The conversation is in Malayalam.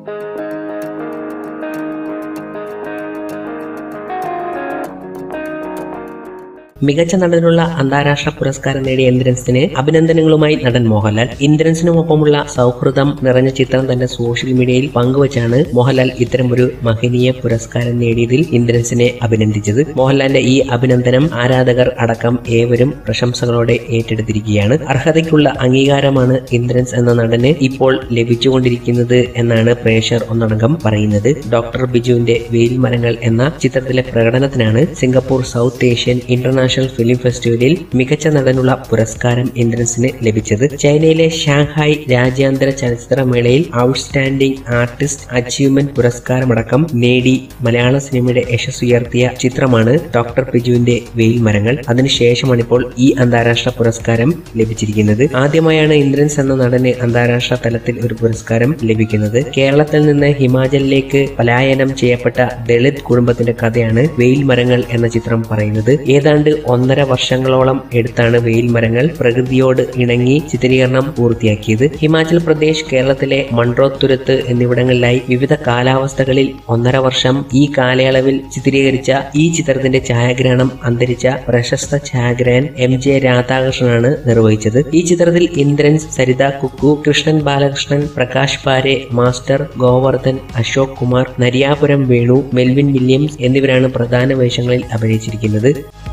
മികച്ച നടനുള്ള അന്താരാഷ്ട്ര പുരസ്കാരം നേടിയ ഇന്ദ്രൻസിന് അഭിനന്ദനങ്ങളുമായി നടൻ മോഹൻലാൽ ഇന്ദ്രൻസിനുമൊപ്പമുള്ള സൗഹൃദം നിറഞ്ഞ ചിത്രം തന്റെ സോഷ്യൽ മീഡിയയിൽ പങ്കുവച്ചാണ് മോഹൻലാൽ ഇത്തരമൊരു മഹനീയ പുരസ്കാരം നേടിയതിൽ ഇന്ദ്രൻസിനെ അഭിനന്ദിച്ചത് മോഹൻലാലിന്റെ ഈ അഭിനന്ദനം ആരാധകർ അടക്കം ഏവരും പ്രശംസകളോടെ ഏറ്റെടുത്തിരിക്കുകയാണ് അർഹതയ്ക്കുള്ള അംഗീകാരമാണ് ഇന്ദ്രൻസ് എന്ന നടന് ഇപ്പോൾ ലഭിച്ചുകൊണ്ടിരിക്കുന്നത് എന്നാണ് പ്രേക്ഷകർ ഒന്നടങ്കം പറയുന്നത് ഡോക്ടർ ബിജുവിന്റെ വെയിൽ മരങ്ങൾ എന്ന ചിത്രത്തിലെ പ്രകടനത്തിനാണ് Singapore South Asian international film ഫെസ്റ്റിവലിൽ മികച്ച നടനുള്ള പുരസ്കാരം ഇന്ദ്രൻസിന് ലഭിച്ചത് ചൈനയിലെ ഷാങ്ഹായ് രാജ്യാന്തര ചലച്ചിത്രമേളയിൽ ഔട്ട്സ്റ്റാൻഡിംഗ് ആർട്ടിസ്റ്റ് അച്ചീവ്മെന്റ് പുരസ്കാരമടക്കം നേടി മലയാള സിനിമയുടെ യശസ്സുയർത്തിയ ചിത്രമാണ് ഡോക്ടർ ബിജുവിന്റെ വെയിൽ മരങ്ങൾ അതിനുശേഷമാണ് ഇപ്പോൾ ഈ അന്താരാഷ്ട്ര പുരസ്കാരം ലഭിച്ചിരിക്കുന്നത് ആദ്യമായാണ് ഇന്ദ്രൻസ് എന്ന നടന് അന്താരാഷ്ട്ര തലത്തിൽ ഒരു പുരസ്കാരം ലഭിക്കുന്നത് കേരളത്തിൽ നിന്ന് ഹിമാചലിലേക്ക് പലായനം ചെയ്യപ്പെട്ട ദളിത് കുടുംബത്തിന്റെ കഥയാണ് വെയിൽ മരങ്ങൾ എന്ന ചിത്രം പറയുന്നത് ഏതാണ്ട് ഒന്നര വർഷങ്ങളോളം എടുത്താണ് വെയിൽ മരങ്ങൾ പ്രകൃതിയോട് ഇണങ്ങി ചിത്രീകരണം പൂർത്തിയാക്കിയത് ഹിമാചൽ പ്രദേശ് കേരളത്തിലെ മൺട്രോത്തുരുത്ത് എന്നിവിടങ്ങളിലായി വിവിധ കാലാവസ്ഥകളിൽ ഒന്നര വർഷം ഈ കാലയളവിൽ ചിത്രീകരിച്ച ഈ ചിത്രത്തിന്റെ ഛായാഗ്രഹണം അന്തരിച്ച പ്രശസ്ത ഛായാഗ്രഹൻ എം ജെ രാധാകൃഷ്ണനാണ് നിർവഹിച്ചത് ഈ ചിത്രത്തിൽ Indrans Saritha Kukku Krishnan Balakrishnan Prakash Bare master Govardhan Ashok Kumar Nariyapuram Venu Melvin Williams എന്നിവരാണ് പ്രധാന വേഷങ്ങളിൽ അഭിനയിച്ചിരിക്കുന്നത്